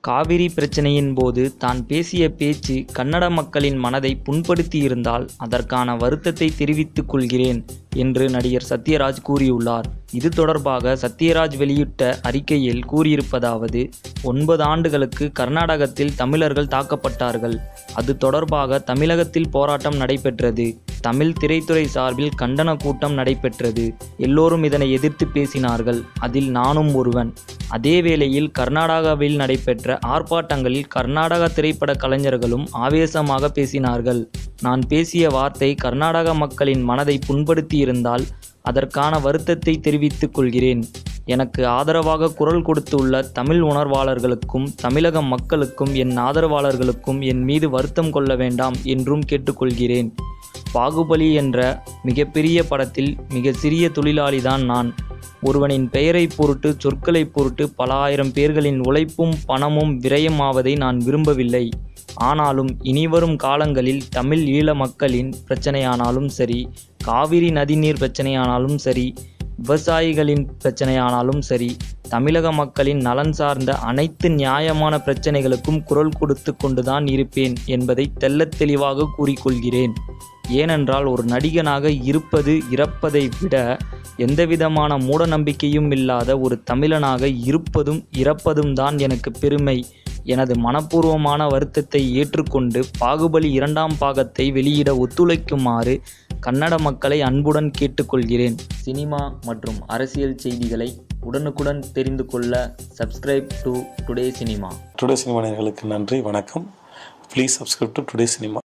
காவிரி பிரச்சனையின் போது தான் பேசிய பேச்சு கன்னட மக்களின் மனதை புண்படுத்தியிருந்தால் அதற்கான வருத்தத்தை தெரிவித்துக் கொள்கிறேன் என்று நடிகர் சத்யராஜ் கூறியுள்ளார் இது தொடர்பாக சத்யராஜ் வெளியிட்ட அறிக்கையில் கூறியிருப்பதாவது ஒன்பது ஆண்டுகளுக்கு கர்நாடகத்தில் தமிழர்கள் தாக்கப்பட்டார்கள் அது தொடர்பாக தமிழகத்தில் போராட்டம் நடைபெற்றது தமிழ் திரைத்துறை சார்பில் கண்டன கூட்டம் நடைபெற்றது எல்லோரும் இதனை எதிர்த்து பேசினார்கள் அதில் நானும் ஒருவன் அதே வேளையில் கர்நாடகாவில் நடைபெற்ற ஆர்ப்பாட்டங்களில் கர்நாடக திரைப்பட கலைஞர்களும் ஆவேசமாக பேசினார்கள் நான் பேசிய வார்த்தை கர்நாடக மக்களின் மனதை புண்படுத்தியிருந்தால் அதற்கான வருத்தத்தை தெரிவித்துக் கொள்கிறேன் எனக்கு ஆதரவாக குரல் கொடுத்துள்ள தமிழ் உணர்வாளர்களுக்கும் தமிழக மக்களுக்கும் என் ஆதரவாளர்களுக்கும் என் மீது வருத்தம் கொள்ள வேண்டாம் என்றும் கேட்டுக்கொள்கிறேன் பாகுபலி என்ற மிகப்பெரிய படத்தில் மிக சிறிய தொழிலாளிதான் நான் ஒருவனின் பெயரை பொருட்டு சொற்களை பொருட்டு பல ஆயிரம் பேர்களின் உழைப்பும் பணமும் விரயமாவதை நான் விரும்பவில்லை ஆனாலும் இனிவரும் காலங்களில் தமிழ் ஈழ மக்களின் பிரச்சனையானாலும் சரி காவிரி நதிநீர் பிரச்சனையானாலும் சரி விவசாயிகளின் பிரச்சனையானாலும் சரி தமிழக மக்களின் நலன் சார்ந்த அனைத்து நியாயமான பிரச்சனைகளுக்கும் குரல் கொடுத்து கொண்டுதான் இருப்பேன் என்பதை தெள்ளத் தெளிவாக கூறிக்கொள்கிறேன் ஏனென்றால் ஒரு நடிகனாக இருப்பது இறப்பதை விட எந்தவிதமான மூட நம்பிக்கையும் இல்லாத ஒரு தமிழனாக இருப்பதும் இறப்பதும் தான் எனக்கு பெருமை எனது மனப்பூர்வமான வருத்தத்தை ஏற்றுக்கொண்டு பாகுபலி இரண்டாம் பாகத்தை வெளியிட ஒத்துழைக்குமாறு கன்னட மக்களை அன்புடன் கேட்டுக்கொள்கிறேன் சினிமா மற்றும் அரசியல் செய்திகளை உடனுக்குடன் தெரிந்து கொள்ள subscribe to today cinema today cinema நேயர்களுக்கு நன்றி வணக்கம் please subscribe to today cinema